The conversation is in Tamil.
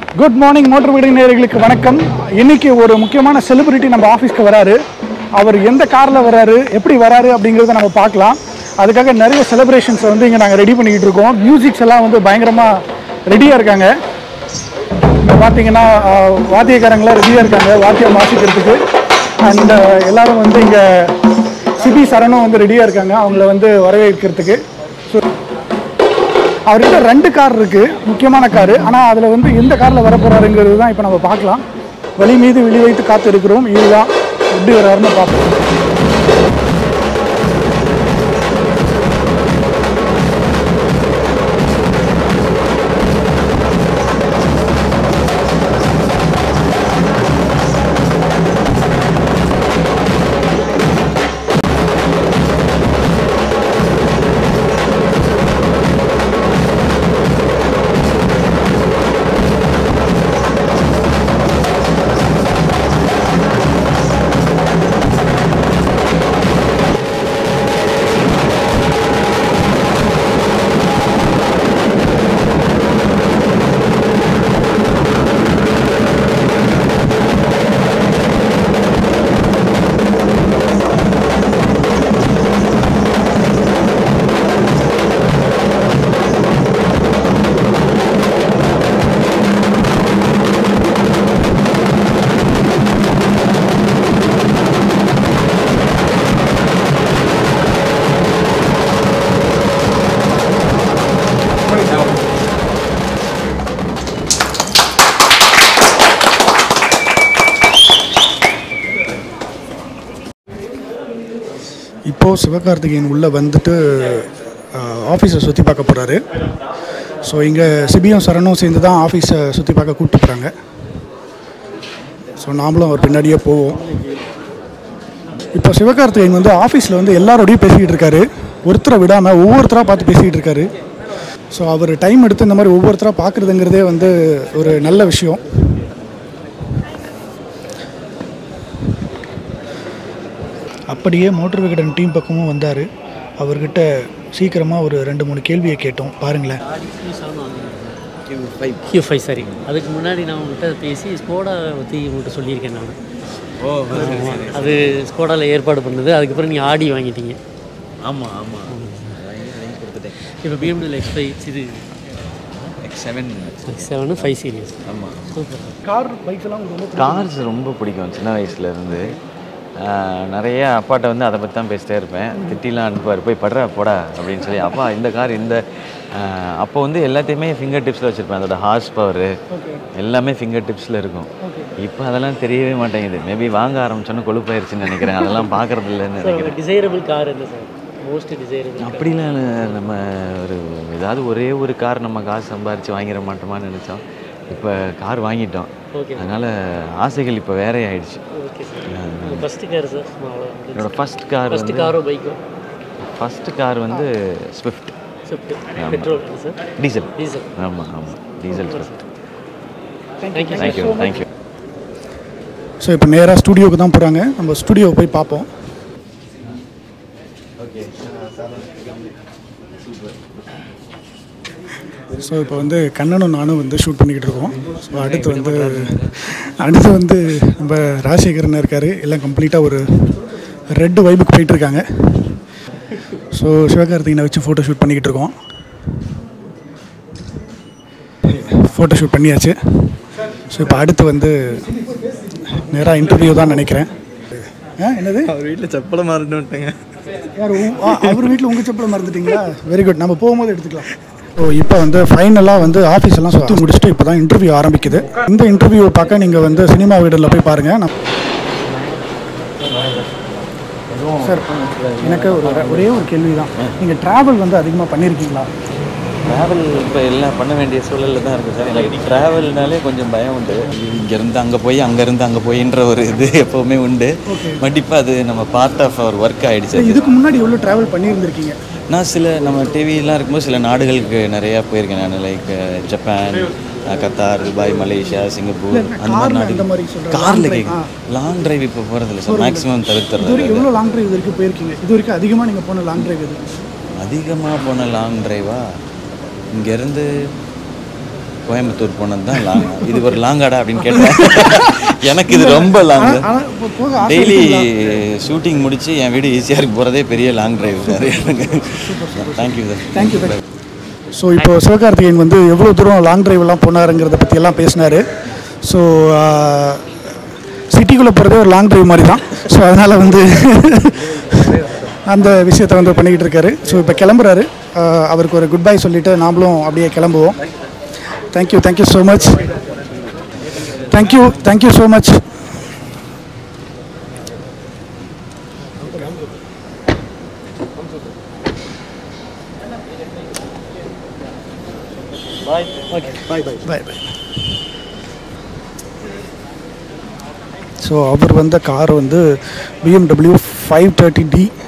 குட் மார்னிங் மோட்டர் வீடு நேயர்களுக்கு வணக்கம் இன்னைக்கு ஒரு முக்கியமான செலிபிரிட்டி நம்ம ஆஃபீஸ்க்கு வராரு அவர் எந்த காரில் வராரு எப்படி வராரு அப்படிங்கிறத நம்ம பார்க்கலாம் அதுக்காக நிறைய செலிப்ரேஷன்ஸை வந்து இங்கே நாங்கள் ரெடி பண்ணிக்கிட்டு இருக்கோம் மியூசிக்ஸ் எல்லாம் வந்து பயங்கரமாக ரெடியாக இருக்காங்க இங்கே பார்த்தீங்கன்னா ஆஹ், வாத்தியக்காரங்களாம் ரெடியாக இருக்காங்க வாத்தியம் வாசிக்கிறதுக்கு அண்ட் எல்லாரும் வந்து இங்கே சிபி சரணும் வந்து ரெடியாக இருக்காங்க அவங்கள வந்து வரவேற்கிறதுக்கு ஸோ அவர்கிட்ட ரெண்டு கார் இருக்கு முக்கியமான காரு ஆனால் அதில் வந்து எந்த காரில் வர போறாருங்கிறது தான் இப்போ நம்ம பார்க்கலாம் வழி மீது விழி வைத்து காத்து இருக்கிறோம் இதுதான் எப்படி வர்றாருன்னு பார்ப்போம் இப்போது சிவகார்த்திகேயன் உள்ளே வந்துட்டு ஆஃபீஸை சுற்றி பார்க்க போகிறாரு ஸோ இங்கே சிபிஎம் சரணும் சேர்ந்து தான் ஆஃபீஸை சுற்றி பார்க்க கூப்பிட்டு போகிறாங்க ஸோ நாமளும் அவர் பின்னாடியே போவோம் இப்போ சிவகார்த்திகேயன் வந்து ஆஃபீஸில் வந்து எல்லாரோடையும் பேசிக்கிட்டு இருக்காரு ஒருத்தரை விடாமல் ஒவ்வொருத்தராக பார்த்து பேசிக்கிட்டு இருக்காரு ஸோ அவர் டைம் எடுத்து இந்த மாதிரி ஒவ்வொருத்தராக பார்க்குறதுங்கிறதே வந்து ஒரு நல்ல விஷயம் அப்படியே மோட்டர் விகடன் டீம் பக்கமும் வந்தார் அவர்கிட்ட சீக்கிரமாக ஒரு ரெண்டு மூணு கேள்வியை கேட்டோம் பாருங்களேன் கியூ ஃபைவ் சரி அதுக்கு முன்னாடி நான் உங்கள்கிட்ட பேசி ஸ்கோடா பற்றி உங்கள்கிட்ட சொல்லியிருக்கேன் நான் ஓ அது ஸ்கோடாவில் ஏற்பாடு பண்ணது அதுக்கப்புறம் நீங்கள் ஆடி வாங்கிட்டீங்க ஆமாம் ஆமாம் வாங்கி கொடுத்துட்டேன் இப்போ பிஎம்டபிள்யூ எக்ஸ் ஃபைவ் இது X seven seven five series ஆமாம் சூப்பர் கார் பைக்ஸ் எல்லாம் உங்களுக்கு ரொம்ப கார்ஸ் ரொம்ப பிடிக்கும் சின்ன வயசுலேருந்து நிறைய அப்பாட்ட வந்து அதை பற்றி தான் பேசிட்டே இருப்பேன் திட்டிலாம் அனுப்புவார் போய் படுறா போடா அப்படின்னு சொல்லி அப்பா இந்த கார் இந்த ஆஹ், அப்போ வந்து எல்லாத்தையுமே ஃபிங்கர் டிப்ஸில் வச்சுருப்பேன் அதோட ஹார்ஸ் பவர் எல்லாமே ஃபிங்கர் டிப்ஸில் இருக்கும் இப்போ அதெல்லாம் தெரியவே மாட்டேங்குது மேபி வாங்க ஆரம்பிச்சோன்னு கொழுப்பாயிருச்சுன்னு நினைக்கிறேன் அதெல்லாம் பார்க்கறது இல்லைன்னு நினைக்கிறேன் டிசைரபிள் கார் என்ன சார் மோஸ்ட் டிசைரபிள் அப்படிலாம் இல்ல. நம்ம ஒரு ஏதாவது ஒரே ஒரு கார் நம்ம காசு சம்பாரித்து வாங்கிட மாட்டோமான்னு நினச்சோம் இப்போ கார் வாங்கிட்டோம் ஓகே அதனால் ஆசைகள் இப்போ வேறே ஆயிடுச்சு okay sir first car sir என்னோட ஃபர்ஸ்ட் கார் ஃபஸ்ட்டு வந்து காரோ பைக்கோ ஃபர்ஸ்ட் கார் வந்து Swift Swift petrol sir diesel diesel ஆமாம் ஆமாம் diesel Swift thank you thank you thank you so இப்போ நேராக ஸ்டுடியோவுக்கு தான் போகிறாங்க நம்ம ஸ்டுடியோவை போய் பார்ப்போம் ஸோ இப்போ வந்து கண்ணனும் நானும் வந்து ஷூட் பண்ணிக்கிட்டு இருக்கோம் ஸோ அடுத்து வந்து அடுத்து வந்து நம்ம ராஜசேகரன் இருக்கார் எல்லாம் கம்ப்ளீட்டாக ஒரு ரெட் வைபுக்கு போயிட்டுருக்காங்க ஸோ சிவகார்த்திகனை வச்சு ஃபோட்டோ ஷூட் பண்ணிக்கிட்டு இருக்கோம் ஃபோட்டோ ஷூட் பண்ணியாச்சு ஸோ இப்போ அடுத்து வந்து நேராக இன்டர்வியூ தான் நினைக்கிறேன் ஆ என்னது அவர் வீட்டில் செப்பலை மாறிட்டு விட்டேங்க யார் உ- ஆ, அவர் வீட்டில் உங்கள் செப்பலை மறந்துட்டீங்களா வெரி குட் நம்ம போகும்போது எடுத்துக்கலாம் ஸோ இப்போ வந்து ஃபைனலாக வந்து ஆஃபீஸ் எல்லாம் சுற்றி முடிச்சுட்டு இப்போ தான் இன்டர்வியூ ஆரம்பிக்குது இந்த இன்டர்வியூவை பார்க்க நீங்கள் வந்து சினிமா வீடில் போய் பாருங்கள் நான் சார் எனக்கு ஒரு ஒரே ஒரு கேள்வி தான் நீங்கள் ட்ராவல் வந்து அதிகமாக பண்ணியிருக்கீங்களா ட்ராவல் இப்போ எல்லாம் பண்ண வேண்டிய சூழலில் தான் இருக்குது சார் எனக்கு ட்ராவல்னாலே கொஞ்சம் பயம் உண்டு இங்கேருந்து அங்கே போய் அங்கேருந்து அங்கே போயின்ற ஒரு இது எப்போவுமே உண்டு பட் இப்போ அது நம்ம பார்ட் ஆஃப் அவர் ஒர்க் ஆகிடுச்சு அது இதுக்கு முன்னாடி எவ்வளோ ட்ராவல் பண்ணியிருந்திருக்கீங்க நான் சில நம்ம டிவிலாம் இருக்கும்போது சில நாடுகளுக்கு நிறையா போயிருக்கேன் நான் like Japan ah, Qatar Dubai Malaysia Singapore அந்த மாதிரி கார்ல நாடு இந்த மாதிரி சொல்றேன். காரில் Long drive, கேட்குறேன் லாங் டிரைவ் இப்போ போகிறதில்ல சார் மேக்ஸிமம் இது தவிர்த்துறது வரைக்கும் எவ்வளோ லாங் டிரைவ் இது வரைக்கும் போயிருக்கீங்க இது வரைக்கும் அதிகமாக நீங்கள் போன லாங் டிரைவ் எது அதிகமாக போன லாங் டிரைவா இங்கேருந்து கோயம்புத்தூர் போனது தான் லாங் இது ஒரு லாங்காடா அப்படின்னு கேட்டேன் எனக்கு இது ரொம்ப லாங் ஆனால் இப்போ போக ஆசை டெய்லி இருக்குங்களா? ஷூட்டிங் முடிச்சு என் வீடு ஈஸியாக இருக்கு போகிறதே பெரிய லாங் டிரைவ் சார் எனக்கு தேங்க்யூ சார் தேங்க்யூ ஸோ இப்போ சிவகார்த்திகேயன் வந்து எவ்வளோ தூரம் லாங் டிரைவ்லாம் போனாருங்கிறத பற்றியெல்லாம் பேசினார் ஸோ சிட்டிக்குள்ளே போகிறதே ஒரு லாங் டிரைவ் மாதிரி தான் ஸோ அதனால் வந்து அந்த விஷயத்தை வந்து பண்ணிக்கிட்டு இருக்காரு ஸோ இப்போ கிளம்புறாரு ஆஹ் அவருக்கு ஒரு குட் பை சொல்லிவிட்டு நாமளும் அப்படியே கிளம்புவோம் thank you thank you so much thank you thank you so much bye bye bye so அவர் வந்த கார் வந்து பிஎம்டபிள்யூ ஃபைவ் தேர்ட்டி டி